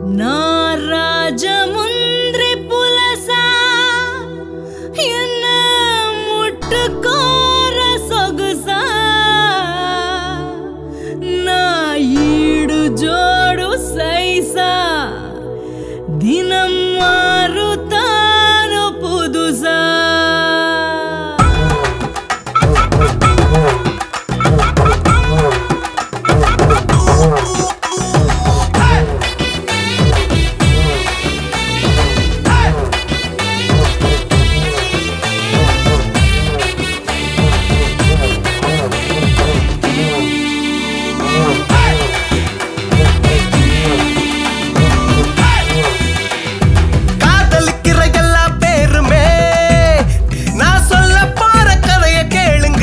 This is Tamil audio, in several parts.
நான் ராஜமுந்திரி புலசா என்ன முட்டுக்கோர சொகுசா நான் ஈடு ஜோடு சைசா தினம் மாறுத்தானோ புதுசா காதலிக்கிற எல்லா பேருமே நான் சொல்ல போற கதைய கேளுங்க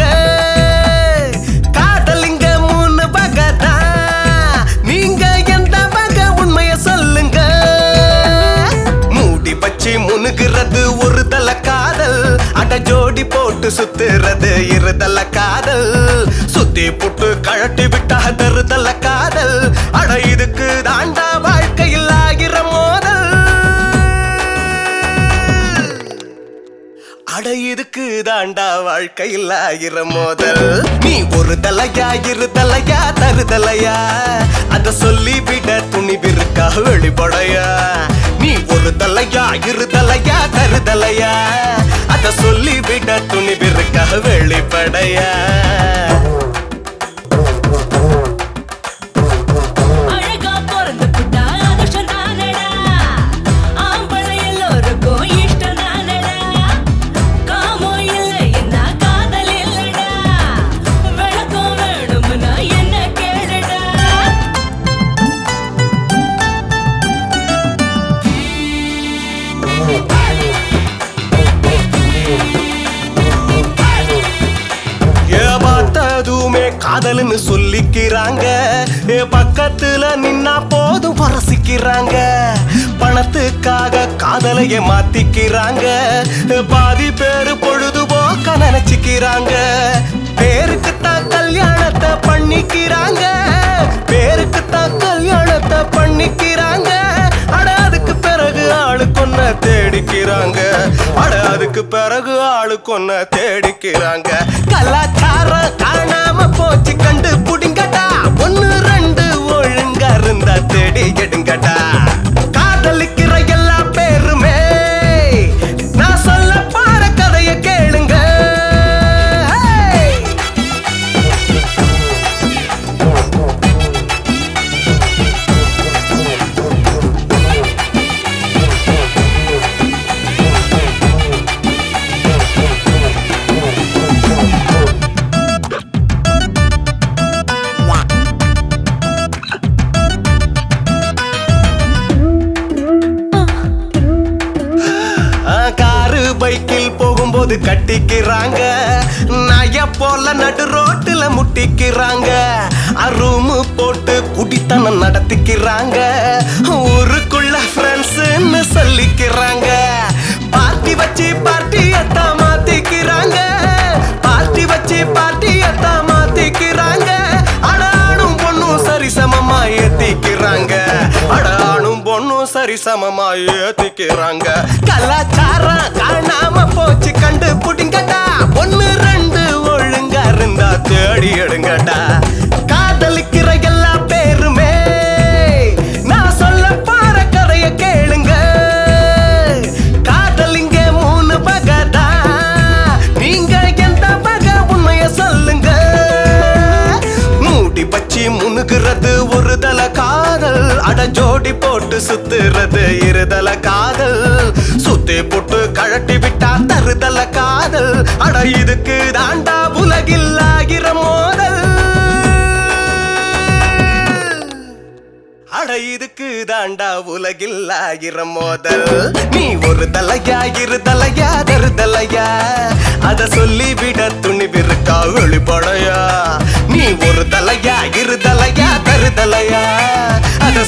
காதலிங்க மூணு வகை தான் நீங்க எந்த வகை உண்மைய சொல்லுங்க மூடி வச்சு முனுகிறது ஒரு தல காதல் அட ஜோடி போட்டு சுத்துறது இருதல காதல் சுத்தி புட்டு கழட்டி விட்டா தருதல காதல் அட இதுக்கு தாண்டா வாழ்க்கையில் ஆகிற மோதல் அட இதுக்கு தாண்டா வாழ்க்கையில் ஆகிற மோதல் நீ ஒரு தலையா இரு தலையா தரு தலையா அத சொல்லி விட துணிவிருக்கா வெளிப்படையா நீ ஒரு தலையா இரு தலையா தரு தலையா அத சொல்லி விட துணிவிருக்கா வெளிப்படையா அழகா பிறந்து புட்டா அதிர்ஷ்டம் தானடா ஆம்பளை எல்லோருக்கும் இஷ்டம் தானடா காமம் இல்லை என்ன காதல் இல்லடா விளக்கம் வேணும்னா என்ன கேளுடா ஏ பார்த்ததுமே காதல்னு சொல்லிக்கிறாங்க ஏ பக்கத்துல நின்னா போதும் பரசிக்கிறாங்க பணத்துக்காக காதலைய மாத்திக்கிறாங்க ஏ, பாதி பேரு பொழுதுபோக்க நினைச்சுக்கிறாங்க பேருக்குத்தான் கல்யாணத்தை பண்ணிக்கிறாங்க பேருக்குத்தான் கல்யாணத்தை பண்ணிக்கிறாங்க அட அதுக்கு பிறகு ஆளு கொன்ன தேடிக்கிறாங்க அட அதுக்கு பிறகு ஆளு கொன்ன தேடிக்கிறாங்க கலாச்சாரம் காணாம போச்சு கண்டு புடிங்கடா ஒன்னு ரெண்டு ஒழுங்கா இருந்தா தேடி எடுங்கடா காதலிக்கிற எல்லா பேருமே நான் சொல்ல பார கதைய கேளுங்க Hey! ஆ, காரு பைக்கில் போகும்போது கட்டிக்கிறாங்க நய போல நடு ரோட்டுல முட்டிக்கிறாங்க ரூமு போட்டு குடித்தனம் நடத்திக்கிறாங்க ஊருக்குள்ள ஃப்ரெண்ட்ஸ்னு சொல்லிக்கிறாங்க பார்ட்டி வச்சு பார்ட்டியத்தான் மாத்திக்கிறாங்க பார்ட்டி வச்சு பார்ட்டியத்தான் மாத்திக்கிறாங்க அடானும் பொண்ணும் சரிசமமா ஏத்திக்கிறாங்க அடானும் பொண்ணும் சரிசமமா ஏத்திக்கிறாங்க கலாச்சாரம் காணாம போச்சு கண்டு புடிங்கடா ஒன்னு ரெண்டு ஒழுங்கா இருந்தா தேடி எடுங்கடா காதலிக்கிற எல்லா பேருமே நான் சொல்ல பார கதைய கேளுங்க காதலிங்க மூணு வகைதா நீங்க எந்த வகை உண்மைய சொல்லுங்க மூடி பச்சி முனுகிறது ஒரு தல காதல் அட ஜோடி போட்டு சுத்துறது இருதல காதல் சுத்தி போட்டு கழட்டி விட்டா தருதல காதல் அட இதுக்கு தாண்டா உலகில் ஆகிற மோதல் அட இதுக்கு தாண்டா உலகில் ஆகிற மோதல் நீ ஒரு தலையா இரு தலையா தரு தலையா அத சொல்லி விட துணிவிருக்கா வெளிப்படையா நீ ஒரு தலையா இரு தலையா தரு தலையா அத